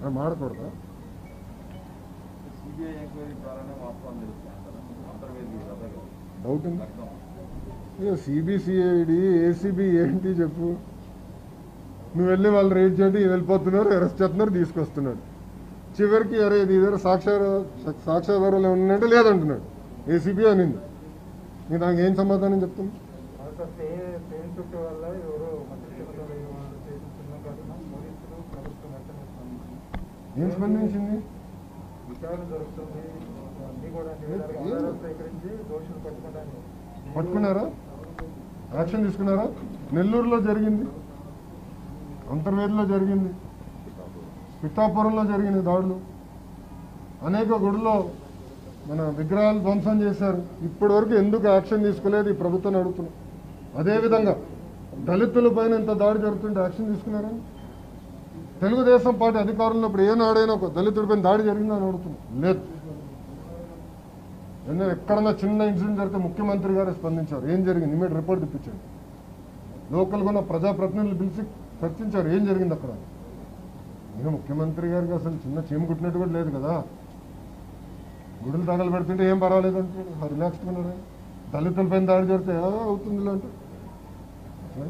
మరి మాడకూడదా CBI enquiry ద్వారానే వాస్తవం తెలుస్తుంది అంటారా? అంతర్వేది అదే కదా. డౌట్ ఉంది లక్నో. ఇక సిబిసిఐడి ఏసీబీ ఏంటి చెప్పు నువ్వు వెళ్ళి వాళ్ళు రేట్ చేయండి వెళ్ళిపోతున్నారు అరెస్ట్ చేస్తున్నారు తీసుకొస్తున్నాడు చివరికి అరే ఇది ఇద్దరు సాక్షార సాక్ష్యాధారాలు ఉన్నాయంటే లేదంటున్నాడు ఏసీబీ అనింది మీరు దానికి ఏం సమాధానం చెప్తుంది సార్ పే పెయిన్ చుట్టూ వల్ల ఎవరో మధ్యలో చేస్తున్న ఘటన పోలీసులు ప్రభుత్వం వెంటనే స్పందించింది ఏం స్పందించింది విచారణ జరుగుతుంది అన్ని కూడా అన్ని విధాలుగా ఏం- ఆధారాలు సేకరించి దోషులు పట్టుకోవడానికి పట్టుకున్నారా యాక్షన్ తీసుకున్నారా నెల్లూరులో జరిగింది అంతర్వేదిలో జరిగింది పిఠాపురంలో జరిగింది దాడులు అనేక గుడుల్లో మన విగ్రహాలు ధ్వంసం చేశారు ఇప్పటి వరకు ఎందుకు యాక్షన్ తీసుకోలేదు ఈ ప్రభుత్వం అడుగుతున్నాం అదేవిధంగా దళితుల పైన ఇంత దాడి జరుగుతుంటే యాక్షన్ తీసుకున్నారని తెలుగుదేశం పార్టీ అధికారంలో ఇప్పుడు ఏ నాడైనా ఒక దళితుడిపైన దాడి జరిగిందని అడుగుతున్నాం లేదు ఎందుకంటే ఎక్కడన్నా చిన్న ఇన్సిడెంట్ జరిగితే ముఖ్యమంత్రి గారే స్పందించారు ఏం జరిగింది ఇమీడియట్ రిపోర్ట్ తెప్పించండి లోకల్గా ఉన్న ప్రజాప్రతినిధులు పిలిచి చర్చించారు ఏం జరిగింది అక్కడ ఇంకా ముఖ్యమంత్రి గారికి అసలు చిన్న చీమ కుట్టినట్టు కూడా లేదు కదా గుడులు తగలు పెడుతుంటే ఏం పర్వాలేదు అంటే రిలాక్స్గా ఉన్నాడు ఆయన. దళితులపైన దాడి జరిగితే ఎలా అవుతుంది ఇలా అంటే అట్లా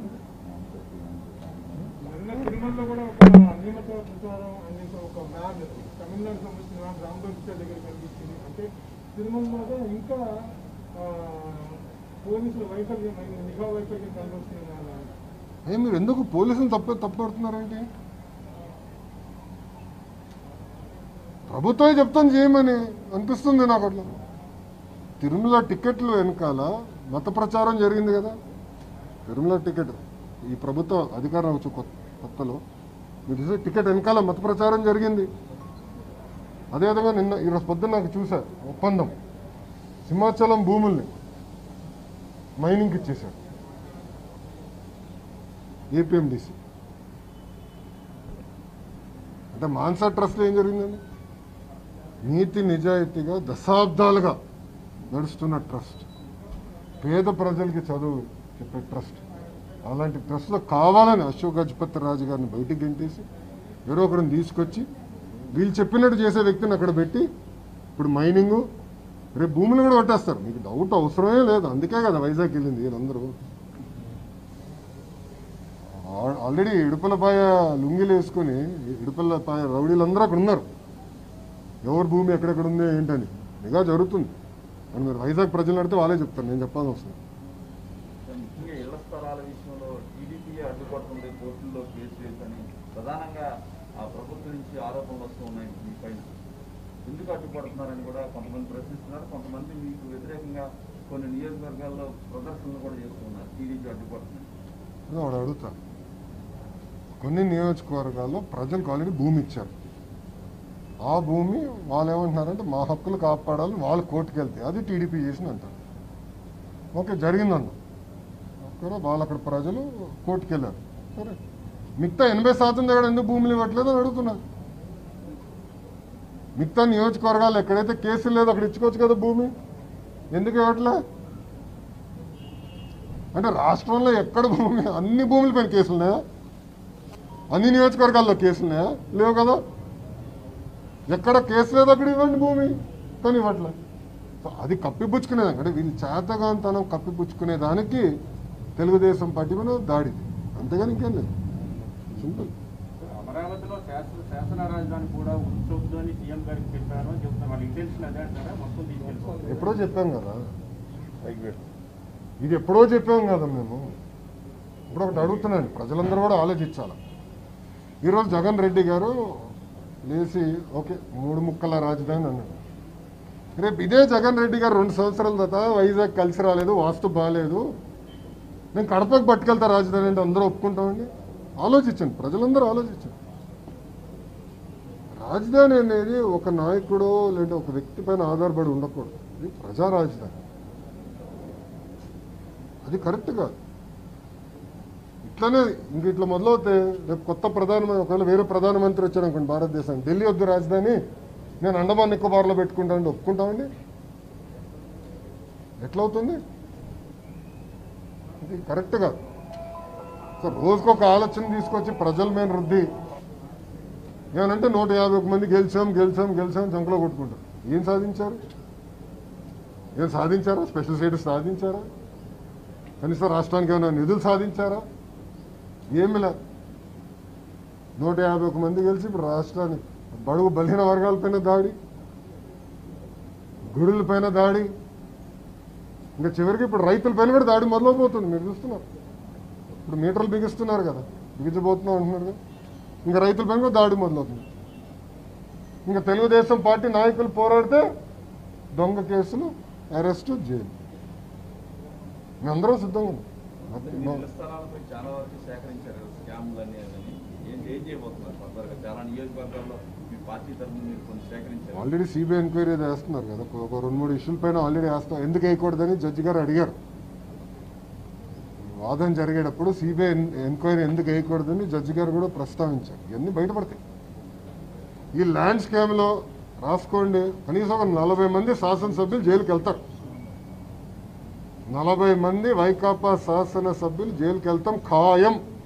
నిన్న తిరుమలలో కూడా ఒక నియమిత ప్రచారం అనేసి ఒక మ్యాప్ తమిళనాడు సంబంధించిన మ్యాప్ రామగోపాల్ దగ్గర కనిపించింది అంటే తిరుమలలో ఇంకా ఆ, పోలీసుల వైఫల్యం నిఘా వైఫల్యం కనిపిస్తుంది ఏ మీరు ఎందుకు పోలీసులు తప్పు తప్పుడుతున్నారేంటి ప్రభుత్వమే చెప్తాను చేయమని అనిపిస్తుంది నాకు అట్లా తిరుమల టికెట్లు వెనకాల మత ప్రచారం జరిగింది కదా తిరుమల టికెట్ ఈ ప్రభుత్వ అధికారం వచ్చి కొత్త కొత్తలో మీరు చూసే టికెట్ వెనకాల మత ప్రచారం జరిగింది అదేవిధంగా నిన్న ఈరోజు పొద్దున్న నాకు చూసా ఒప్పందం సింహాచలం భూముల్ని మైనింగ్కి ఇచ్చేశారు ఏపీఎండిసి అంటే మాన్సా ట్రస్ట్లో ఏం జరిగిందండి నీతి నిజాయితీగా దశాబ్దాలుగా నడుస్తున్న ట్రస్ట్ పేద ప్రజలకి చదువు చెప్పే ట్రస్ట్ అలాంటి ట్రస్ట్లో కావాలని అశోక్ గజపతి రాజు గారిని బయటికి గెంటేసి ఎవరో ఒకరిని తీసుకొచ్చి వీళ్ళు చెప్పినట్టు చేసే వ్యక్తిని అక్కడ పెట్టి ఇప్పుడు మైనింగు రేపు భూములు కూడా కొట్టేస్తారు మీకు డౌట్ అవసరమే లేదు అందుకే కదా వైజాగ్ వెళ్ళింది వీళ్ళందరూ ఆ- ఆల్రెడీ ఇడుపలపాయ లుంగిలు వేసుకొని ఇడుపలపాయ రౌడీలందరూ అక్కడ ఉన్నారు ఎవరి భూమి ఎక్కడెక్కడ ఉంది ఏంటని నిఘా జరుగుతుంది అని మీరు వైజాగ్ ప్రజలు అడితే వాళ్ళే చెప్తారు నేను చెప్పాల్సి వస్తుంది ముఖ్యంగా ఇళ్ల స్థలాల విషయంలో టీడీపీ అడ్డుపడుతుంది కోర్టుల్లో కేసు వేసని ప్రధానంగా ఆ ప్రభుత్వం నుంచి ఆరోపణలు వస్తూ ఉన్నాయి మీ పైన ఎందుకు అడ్డుపడుతున్నారని కూడా కొంతమంది ప్రశ్నిస్తున్నారు కొంతమంది మీకు వ్యతిరేకంగా కొన్ని నియోజకవర్గాల్లో ప్రదర్శనలు కూడా చేస్తున్నారు టీడీపీ అడ్డుపడుతుంది అదే వాడు అడుగుతా కొన్ని నియోజకవర్గాల్లో ప్రజలకు ఆల్రెడీ భూమి ఇచ్చారు ఆ భూమి వాళ్ళు ఏమంటున్నారంటే మా హక్కులు కాపాడాలి వాళ్ళు కోర్టుకు వెళ్తే అది టీడీపీ చేసిన అంటారు ఓకే జరిగిందన్న ఓకేనా వాళ్ళు అక్కడ ప్రజలు కోర్టుకు వెళ్ళారు సరే మిగతా ఎనభై శాతం దగ్గర ఎందుకు భూములు ఇవ్వట్లేదు అని అడుగుతున్నారు మిగతా నియోజకవర్గాలు ఎక్కడైతే కేసులు లేదో అక్కడ ఇచ్చుకోవచ్చు కదా భూమి ఎందుకు ఇవ్వట్లే అంటే రాష్ట్రంలో ఎక్కడ భూమి అన్ని భూములపైన కేసులు ఉన్నాయా అన్ని నియోజకవర్గాల్లో కేసులు ఉన్నాయా లేవు కదా ఎక్కడ కేసు లేదు అక్కడ ఇవ్వండి భూమి కానీ ఇవ్వట్లే సో అది కప్పిపుచ్చుకునేది అంటే వీళ్ళు చేతగాంతనం కప్పిపుచ్చుకునే దానికి తెలుగుదేశం పార్టీ మీద దాడి అంతేగాని ఇంకేం లేదు సింపుల్ అమరావతిలో శాసన శాసన రాజధాని కూడా ఉంచొద్దు అని సీఎం గారికి చెప్పారు అని చెప్తున్నారు వాళ్ళ ఇంటెన్షన్ అదే అంటారా మొత్తం తీసుకెళ్ళిపోవాలి ఎప్పుడో చెప్పాం కదా ఇది ఎప్పుడో చెప్పాం కదా మేము ఇప్పుడు ఒకటి అడుగుతున్నాను ప్రజలందరూ కూడా ఆలోచించాలి ఈరోజు జగన్ రెడ్డి గారు లేచి ఓకే మూడు ముక్కల రాజధాని అన్నాడు రేపు ఇదే జగన్ రెడ్డి గారు రెండు సంవత్సరాల తర్వాత వైజాగ్ కలిసి రాలేదు వాస్తు బాగాలేదు నేను కడపకు పట్టుకెళ్తా రాజధాని అంటే అందరూ ఒప్పుకుంటామండి ఆలోచించండి ప్రజలందరూ ఆలోచించండి రాజధాని అనేది ఒక నాయకుడో లేదా ఒక వ్యక్తి పైన ఆధారపడి ఉండకూడదు ఇది ప్రజా రాజధాని అది కరెక్ట్ కాదు ఇట్లానే ఇంక ఇట్లా మొదలవుతే రేపు కొత్త ప్రధానమంత్రి ఒకవేళ వేరే ప్రధానమంత్రి వచ్చాడు అనుకోండి భారతదేశానికి ఢిల్లీ వద్దు రాజధాని నేను అండమాన్ నికోబార్లో పెట్టుకుంటానండి ఒప్పుకుంటామండి ఎట్లా అవుతుంది ఇది కరెక్ట్ కాదు సో రోజుకొక ఆలోచన తీసుకొచ్చి ప్రజల మీద రుద్ది ఏమనంటే నూట యాభై ఒక మంది గెలిచాం గెలిచాం గెలిచాం చంకలో కొట్టుకుంటారు ఏం సాధించారు ఏం సాధించారా స్పెషల్ స్టేటస్ సాధించారా కనీసం రాష్ట్రానికి ఏమైనా నిధులు సాధించారా ఏమి లేదు నూట యాభై ఒక మంది గెలిచి ఇప్పుడు రాష్ట్రానికి బడుగు బలహీన వర్గాలపైన దాడి గుడుల పైన దాడి ఇంకా చివరికి ఇప్పుడు రైతుల పైన కూడా దాడి మొదలైపోతుంది మీరు చూస్తున్నారు ఇప్పుడు మీటర్లు బిగిస్తున్నారు కదా బిగించబోతున్నాం అంటున్నారు కదా ఇంకా రైతుల పైన కూడా దాడి మొదలవుతుంది ఇంకా తెలుగుదేశం పార్టీ నాయకులు పోరాడితే దొంగ కేసులు అరెస్టు జైలు మేమందరం సిద్ధంగా ఉన్నాం అంటే మీరు ఇళ్ల స్థలాలపై చాలా వరకు సేకరించారు స్కామ్లు అని అదని ఏం ఏం చేయబోతున్నారు ఫర్దర్గా చాలా నియోజకవర్గాల్లో మీ పార్టీ తరఫున మీరు కొన్ని సేకరించారు ఆల్రెడీ సిబిఐ ఎంక్వైరీ వేస్తున్నారు కదా ఒక- ఒక రెండు మూడు ఇష్యూల పైన ఆల్రెడీ వేస్తాం ఎందుకు వేయకూడదని జడ్జి గారు అడిగారు వాదన జరిగేటప్పుడు సిబిఐ ఎంక్వైరీ ఎందుకు వేయకూడదని జడ్జి గారు కూడా ప్రస్తావించారు ఇవన్నీ బయటపడతాయి ఈ ల్యాండ్ స్కామ్లో రాసుకోండి కనీసం ఒక నలభై మంది శాసనసభ్యులు జైలుకి వెళ్తారు నలభై మంది వైకాపా శాసనసభ్యులు జైలుకి వెళ్తాం ఖాయం